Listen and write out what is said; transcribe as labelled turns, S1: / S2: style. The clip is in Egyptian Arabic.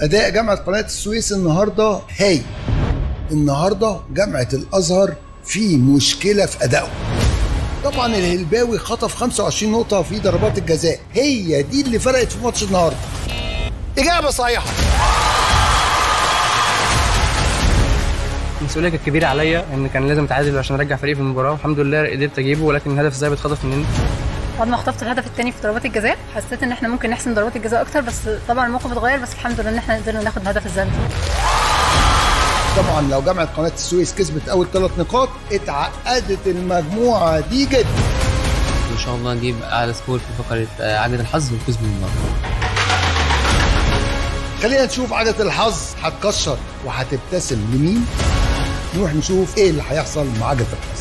S1: اداء جامعه قناه السويس النهارده هاي النهارده جامعه الازهر في مشكله في ادائه طبعا الهلباوي خطف 25 نقطه في ضربات الجزاء هي دي اللي فرقت في ماتش النهارده اجابه صحيحه
S2: المسؤوليه كانت كبيره عليا ان كان لازم اتعادل عشان ارجع فريقي في المباراه والحمد لله قدرت اجيبه ولكن الهدف ازاي اتخطف مننا
S3: بعد ما خطفت الهدف الثاني في ضربات الجزاء حسيت ان احنا ممكن نحسن ضربات الجزاء اكتر بس طبعا الموقف اتغير بس الحمد لله ان احنا قدرنا ناخد الهدف الذهبي
S1: طبعا لو جامعه قناه السويس كسبت اول ثلاث نقاط اتعقدت المجموعه دي جدا
S4: وان شاء الله نجيب اعلى سكور في فقره آه، عجله الحظ والفوز بالمباراه
S1: خلينا نشوف عجله الحظ هتكشر وهتبتسم لمين نروح نشوف ايه اللي هيحصل مع عجله الحظ